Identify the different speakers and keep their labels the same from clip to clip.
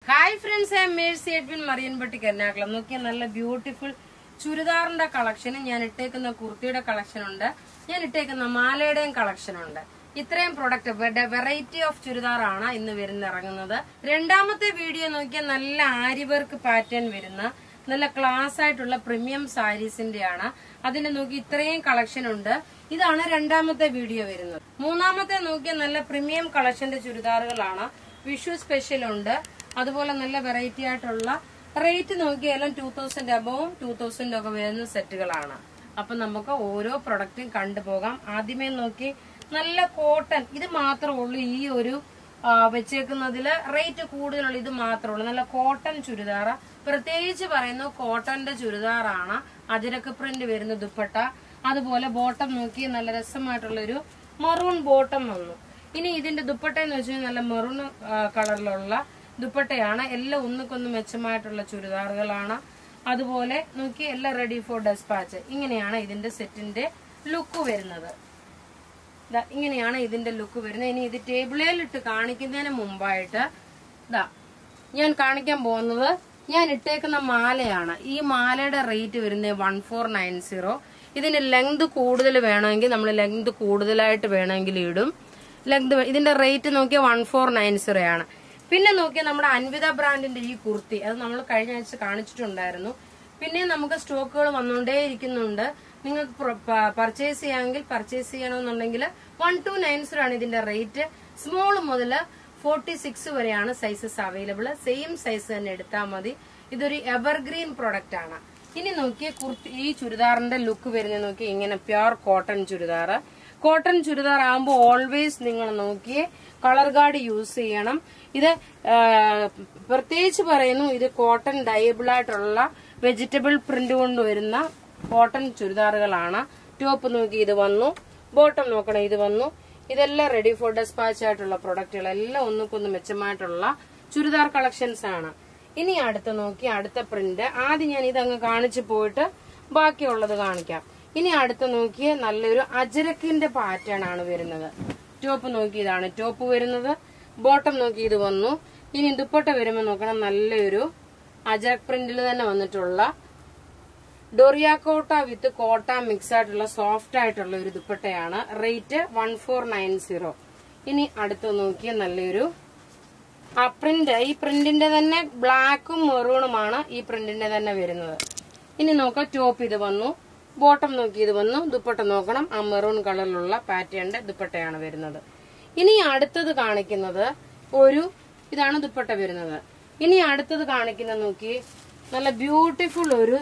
Speaker 1: hi friends I Mercy Edwin Mariyanpatti Ernakulam നോക്കിയാൽ നല്ല beautiful ചുരിദാറിന്റെ കളക്ഷനും ഞാൻ ഇട്ടേക്കുന്ന കുർത്തിയുടെ കളക്ഷൻ ഉണ്ട് ഞാൻ ഇട്ടേക്കുന്ന മാലയുടെയും കളക്ഷൻ ഉണ്ട് ഇത്രയും പ്രൊഡക്റ്റ് വെറൈറ്റി ഓഫ് ചുരിദാറാണ് ഇന്ന് വരുന്ന ഇറങ്ങുന്നത് രണ്ടാമത്തെ വീഡിയോ നോക്കിയാൽ നല്ല ആര്യവർക്ക് പാറ്റേൺ വരുന്ന നല്ല ക്ലാസ് ആയിട്ടുള്ള പ്രീമിയം സാരീസിന്റെ ആണ് അതിന് നോക്കി ഇത്രയും കളക്ഷൻ ഉണ്ട് ഇതാണ് രണ്ടാമത്തെ വീഡിയോ വരുന്നത് മൂന്നാമത്തെ നോക്കിയാൽ നല്ല പ്രീമിയം കളക്ഷന്റെ ചുരിദാറുകളാണ് വിഷു സ്പെഷ്യൽ ഉണ്ട് അതുപോലെ നല്ല വെറൈറ്റി ആയിട്ടുള്ള റേറ്റ് നോക്കിയാലും ടൂ തൗസൻഡ് അബവും ടൂ തൗസൻഡ് ഒക്കെ വരുന്ന സെറ്റുകളാണ് അപ്പൊ നമുക്ക് ഓരോ പ്രൊഡക്റ്റും കണ്ടുപോകാം ആദ്യമേ നോക്കി നല്ല കോട്ടൺ ഇത് മാത്രമേ ഉള്ളൂ ഈ ഒരു ആ, വെച്ചേക്കുന്നതില് റേറ്റ് കൂടുതലുള്ള ഇത് മാത്രമേ ഉള്ളൂ നല്ല കോട്ടൺ ചുരിദാർ പ്രത്യേകിച്ച് പറയുന്നു കോട്ടന്റെ ചുരിദാറാണ് അജരക്ക് പ്രിന്റ് വരുന്ന ദുപ്പട്ട അതുപോലെ ബോട്ടം നോക്കി നല്ല രസമായിട്ടുള്ള ഒരു മറൂൺ ബോട്ടം വന്നു ഇനി ഇതിന്റെ ദുപ്പട്ട എന്ന് വെച്ചാൽ നല്ല മെറൂൺ കളറിലുള്ള ദുപ്പട്ടയാണ് എല്ലാം ഒന്നുക്കൊന്ന് മെച്ചമായിട്ടുള്ള ചുരിദാറുകളാണ് അതുപോലെ നോക്കി എല്ലാം റെഡി ഫോർ ഡെസ്പാച്ച് ഇങ്ങനെയാണ് ഇതിന്റെ സെറ്റിന്റെ ലുക്ക് വരുന്നത് ദാ ഇങ്ങനെയാണ് ഇതിന്റെ ലുക്ക് വരുന്നത് ഇനി ഇത് ടേബിളിലിട്ട് കാണിക്കുന്നതിന് മുമ്പായിട്ട് ദാ ഞാൻ കാണിക്കാൻ പോകുന്നത് ഞാൻ ഇട്ടേക്കുന്ന മാലയാണ് ഈ മാലയുടെ റേറ്റ് വരുന്നത് വൺ ഫോർ നയൻ സീറോ ഇതിന് ലെങ്ത് കൂടുതൽ വേണമെങ്കിൽ നമ്മൾ ലെങ്ത് കൂടുതലായിട്ട് വേണമെങ്കിൽ ഇടും ലെങ്ത് ഇതിന്റെ റേറ്റ് നോക്കിയാൽ വൺ ഫോർ നയൻ സീറോ ആണ് പിന്നെ നോക്കിയാൽ നമ്മുടെ അൻവിത ബ്രാൻഡിന്റെ ഈ കുർത്തി അത് നമ്മൾ കഴിഞ്ഞ ആഴ്ച കാണിച്ചിട്ടുണ്ടായിരുന്നു പിന്നെ നമുക്ക് സ്റ്റോക്കുകൾ വന്നുകൊണ്ടേ ഇരിക്കുന്നുണ്ട് നിങ്ങൾക്ക് പർച്ചേസ് ചെയ്യാമെങ്കിൽ പർച്ചേസ് ചെയ്യണമെന്നുണ്ടെങ്കിൽ വൺ ടു നയൻ സീറോ ആണ് ഇതിന്റെ റേറ്റ് സ്മോൾ മുതൽ ഫോർട്ടി സിക്സ് വരെയാണ് സൈസസ് അവൈലബിൾ സെയിം സൈസ് തന്നെ എടുത്താൽ മതി ഇതൊരു എവർഗ്രീൻ പ്രൊഡക്റ്റ് ആണ് ഇനി നോക്കിയ കുർത്തി ഈ ചുരിദാറിന്റെ ലുക്ക് വരുന്നത് നോക്കി ഇങ്ങനെ pure cotton churidar cotton churidar ആകുമ്പോൾ ഓൾവേസ് നിങ്ങൾ നോക്കിയേ കളർ ഗാർഡ് യൂസ് ചെയ്യണം ഇത് ആ, പ്രത്യേകിച്ച് പറയുന്നു ഇത് കോട്ടൺ ഡയബിൾ ആയിട്ടുള്ള വെജിറ്റബിൾ പ്രിന്റ് കൊണ്ട് വരുന്ന കോട്ടൺ ചുരിദാറുകളാണ് ടോപ്പ് നോക്കി ഇത് വന്നു ബോട്ടം നോക്കണം ഇത് വന്നു ഇതെല്ലാം റെഡി ഫോർ ഡെസ്പാച്ച് ആയിട്ടുള്ള പ്രൊഡക്റ്റുകൾ എല്ലാം ഒന്നുക്കൊന്ന് മെച്ചമായിട്ടുള്ള ചുരിദാർ കളക്ഷൻസ് ആണ് ഇനി അടുത്ത നോക്കി അടുത്ത പ്രിന്റ് ആദ്യം ഞാൻ ഇതങ്ങ് കാണിച്ചു പോയിട്ട് ബാക്കിയുള്ളത് കാണിക്കാം ഇനി അടുത്ത നോക്കിയ നല്ലൊരു അജരക്കിന്റെ പാറ്റേൺ ആണ് വരുന്നത് ടോപ്പ് നോക്കി ഇതാണ് ടോപ്പ് വരുന്നത് ബോട്ടം നോക്കി ഇത് വന്നു ഇനി ദുപ്പട്ട വരുമ്പോൾ നോക്കണം നല്ലൊരു അജരക് പ്രിന്റിൽ തന്നെ വന്നിട്ടുള്ള ഡൊറിയാക്കോട്ട വിത്ത് കോട്ട മിക്സ് ആയിട്ടുള്ള സോഫ്റ്റ് ആയിട്ടുള്ള ഒരു ദുപ്പട്ടയാണ് rate one four nine zero ഇനി അടുത്ത് നോക്കിയ നല്ലൊരു ആ പ്രിന്റ് ഈ പ്രിന്റിന്റെ തന്നെ ബ്ലാക്കും മെറൂണുമാണ് ഈ പ്രിന്റിന്റെ തന്നെ വരുന്നത് ഇനി നോക്കാം ടോപ്പ് ഇത് വന്നു ബോട്ടം നോക്കി ഇത് വന്നു ദുപ്പട്ട നോക്കണം ആ മെറൂൺ കളറിലുള്ള പാറ്റേണിന്റെ ദുപ്പട്ടയാണ് വരുന്നത് ഇനി അടുത്തത് കാണിക്കുന്നത് ഒരു ഇതാണ് ദുപ്പട്ട വരുന്നത് ഇനി അടുത്തത് കാണിക്കുന്നത് നോക്കി നല്ല ബ്യൂട്ടിഫുൾ ഒരു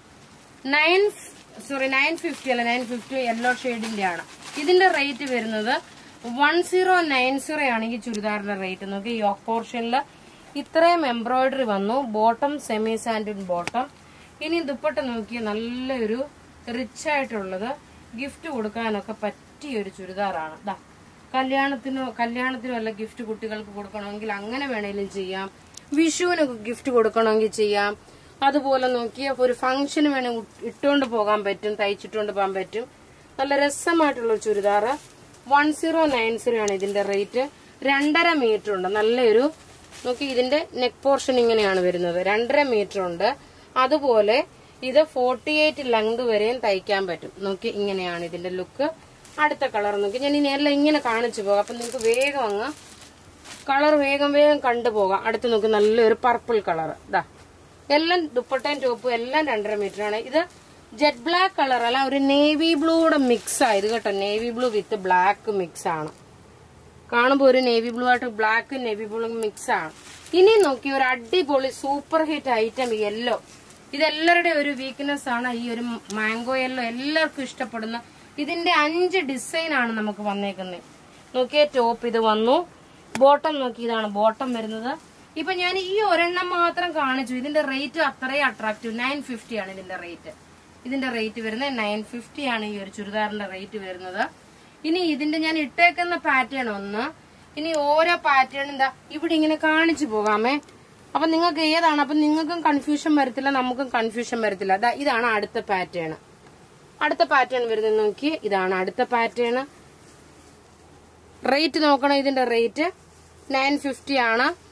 Speaker 1: നയൻ സോറി നയൻ ഫിഫ്റ്റി അല്ല നയൻ ഫിഫ്റ്റി യെല്ലോ ഷെയ്ഡിന്റെ ആണ് ഇതിന്റെ റേറ്റ് വരുന്നത് വൺ സീറോ നയൻ സീറോ ആണ് ഈ ചുരിദാറിന്റെ റേറ്റ് നോക്കി ഈ പോർഷനിൽ ഇത്രയും എംബ്രോയിഡറി വന്നു ബോട്ടം സെമി സാൻഡിൻ ബോട്ടം ഇനി ദുപ്പട്ട നോക്കി നല്ലൊരു റിച്ച് ആയിട്ടുള്ളത് ഗിഫ്റ്റ് കൊടുക്കാനൊക്കെ പറ്റിയ ഒരു ചുരിദാറാണ് ദാ കല്യാണത്തിനോ കല്യാണത്തിനോ അല്ല ഗിഫ്റ്റ് കുട്ടികൾക്ക് കൊടുക്കണമെങ്കിൽ അങ്ങനെ വേണേലും ചെയ്യാം വിഷുവിന് ഗിഫ്റ്റ് കൊടുക്കണമെങ്കിൽ ചെയ്യാം അതുപോലെ നോക്കിയ ഒരു ഫംഗ്ഷന് വേണേ ഉ- ഇട്ടുകൊണ്ട് പോകാൻ പറ്റും തയ്ച്ചിട്ടുകൊണ്ട് പോകാൻ പറ്റും നല്ല രസമായിട്ടുള്ള ഒരു churidar one zero nine zero ആണ് ഇതിന്റെ റേറ്റ് രണ്ടര മീറ്റർ ഉണ്ട് നല്ലൊരു നോക്കി ഇതിന്റെ നെക്ക് പോർഷൻ ഇങ്ങനെയാണ് വരുന്നത് രണ്ടര മീറ്റർ ഉണ്ട് അതുപോലെ ഇത് ഫോർട്ടി എയ്റ്റ് ലെങ്ത് വരെയും തയ്ക്കാൻ പറ്റും നോക്കി ഇങ്ങനെയാണ് ഇതിന്റെ ലുക്ക് അടുത്ത കളർ നോക്കി ഞാൻ ഇനി എല്ലാം ഇങ്ങനെ കാണിച്ചു പോകാം അപ്പൊ നിങ്ങൾക്ക് വേഗം അങ്ങ് കളർ വേഗം വേഗം കണ്ടുപോകാം അടുത്ത് നോക്കി നല്ലൊരു പർപ്പിൾ കളർ ഇതാ എല്ലാം ദുപ്പട്ടയും ടോപ്പും എല്ലാം രണ്ടര മീറ്റർ ആണ് ഇത് ജെറ്റ് ബ്ലാക്ക് കളർ അല്ല ഒരു നേവി ബ്ലൂയുടെ മിക്സ് ആയത് കേട്ടോ navy blue with black mix ആണ് കാണുമ്പോൾ ഒരു നേവി ബ്ലൂ ആയിട്ട് ബ്ലാക്ക് നേവി ബ്ലൂ മിക്സ് ആണ് ഇനി നോക്കി ഒരു അടിപൊളി സൂപ്പർ ഹിറ്റ് ഐറ്റം യെല്ലോ ഇതെല്ലാവരുടെ ഒരു വീക്ക്നെസ് ആണ് ഈ ഒരു മാംഗോ യെല്ലോ എല്ലാവർക്കും ഇഷ്ടപ്പെടുന്ന ഇതിന്റെ അഞ്ച് ഡിസൈൻ ആണ് നമുക്ക് വന്നേക്കുന്നത് നോക്കിയേ ടോപ്പ് ഇത് വന്നു ബോട്ടം നോക്കി ഇതാണ് ബോട്ടം വരുന്നത് ഇപ്പൊ ഞാൻ ഈ ഒരെണ്ണം മാത്രം കാണിച്ചു ഇതിന്റെ റേറ്റ് അത്രയും അട്രാക്റ്റീവ് നയൻ ഫിഫ്റ്റി ആണ് ഇതിന്റെ റേറ്റ് ഇതിന്റെ റേറ്റ് വരുന്നത് നയൻ ഫിഫ്റ്റി ആണ് ഈ ഒരു ചുരിദാറിന്റെ റേറ്റ് വരുന്നത് ഇനി ഇതിന്റെ ഞാൻ ഇട്ടേക്കുന്ന പാറ്റേൺ ഒന്ന് ഇനി ഓരോ പാറ്റേൺ എന്താ ഇവിടെ ഇങ്ങനെ കാണിച്ചു പോകാമേ അപ്പൊ നിങ്ങൾക്ക് ഏതാണ് അപ്പൊ നിങ്ങൾക്കും കൺഫ്യൂഷൻ വരത്തില്ല നമുക്കും കൺഫ്യൂഷൻ വരത്തില്ല ദാ ഇതാണ് അടുത്ത പാറ്റേൺ അടുത്ത പാറ്റേൺ വരുന്നത് നോക്കി ഇതാണ് അടുത്ത പാറ്റേൺ റേറ്റ് നോക്കണം ഇതിന്റെ റേറ്റ് നയൻ ഫിഫ്റ്റി ആണ്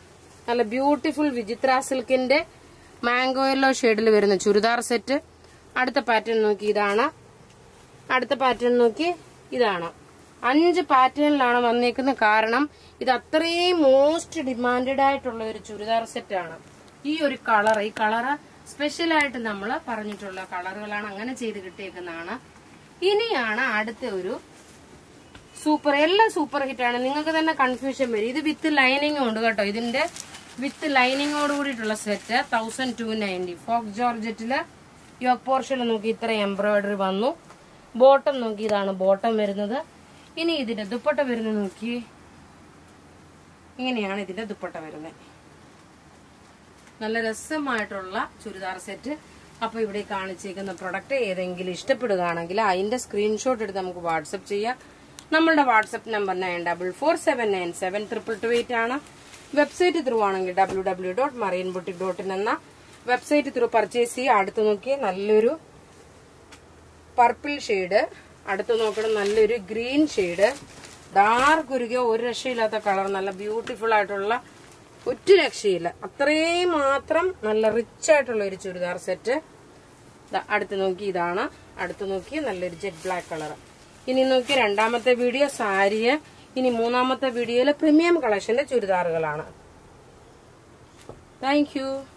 Speaker 1: നല്ല ബ്യൂട്ടിഫുൾ വിചിത്ര സിൽക്കിന്റെ മാംഗോ യെല്ലോ ഷെയ്ഡിൽ വരുന്ന ചുരിദാർ സെറ്റ് അടുത്ത പാറ്റേൺ നോക്കി ഇതാണ് അടുത്ത പാറ്റേൺ നോക്കി ഇതാണ് അഞ്ച് പാറ്റേണിലാണ് വന്നേക്കുന്നത് കാരണം ഇത് അത്രയും മോസ്റ്റ് ഡിമാൻഡഡ് ആയിട്ടുള്ള ഒരു ചുരിദാർ സെറ്റാണ് ഈ ഒരു കളർ ഈ കളറ് സ്പെഷ്യൽ ആയിട്ട് നമ്മൾ പറഞ്ഞിട്ടുള്ള കളറുകളാണ് അങ്ങനെ ചെയ്ത് കിട്ടിയേക്കുന്നതാണ് ഇനിയാണ് അടുത്ത ഒരു സൂപ്പർ എല്ലാം സൂപ്പർ ഹിറ്റ് ആണ് നിങ്ങൾക്ക് തന്നെ കൺഫ്യൂഷൻ വരും ഇത് വിത്ത് ലൈനിങ് ഉണ്ട് കേട്ടോ ഇതിന്റെ വിത്ത് ലൈനിങ്ങോട് കൂടിയിട്ടുള്ള സെറ്റ് തൗസൻഡ് ടു നയൻറ്റി ഫോക്ക് ജോർജറ്റില് യോക്ക് പോർഷനിൽ നോക്കി ഇത്ര എംബ്രോയിഡറി വന്നു ബോട്ടം നോക്കി ഇതാണ് ബോട്ടം വരുന്നത് ഇനി ഇതിന്റെ ദുപ്പട്ട വരുന്നത് നോക്കി ഇങ്ങനെയാണ് ഇതിന്റെ ദുപ്പട്ട വരുന്നത് നല്ല രസമായിട്ടുള്ള ചുരിദാർ സെറ്റ് അപ്പൊ ഇവിടെ കാണിച്ചേക്കുന്ന പ്രൊഡക്റ്റ് ഏതെങ്കിലും ഇഷ്ടപ്പെടുകയാണെങ്കിൽ അതിന്റെ സ്ക്രീൻഷോട്ട് എടുത്ത് നമുക്ക് വാട്സപ്പ് ചെയ്യാം നമ്മളുടെ WhatsApp number nine double four seven nine seven triple two eight ആണ് വെബ്സൈറ്റ് ത്രൂ ആണെങ്കിൽ W W dot marine boutique dot in എന്ന വെബ്സൈറ്റ് ത്രൂ പർച്ചേസ് ചെയ്യുക അടുത്ത് നോക്കി നല്ലൊരു പർപ്പിൾ ഷെയ്ഡ് അടുത്ത് നോക്കണം നല്ലൊരു ഗ്രീൻ ഷെയ്ഡ് ഡാർക്ക് ഉരുകിയ ഒരു രക്ഷയില്ലാത്ത കളർ നല്ല ബ്യൂട്ടിഫുൾ ആയിട്ടുള്ള ഒറ്റ രക്ഷയില്ല അത്രയും മാത്രം നല്ല റിച്ച് ആയിട്ടുള്ള ഒരു ചുരിദാർ സെറ്റ് ദാ അടുത്ത് നോക്കി ഇതാണ് അടുത്ത് നോക്കി നല്ലൊരു ജെറ്റ് ബ്ലാക്ക് കളർ ഇനി നോക്കി രണ്ടാമത്തെ വീഡിയോ സാരിയെ ഇനി മൂന്നാമത്തെ വീഡിയോയിലെ പ്രീമിയം കളക്ഷന്റെ ചുരിദാറുകളാണ് താങ്ക് യു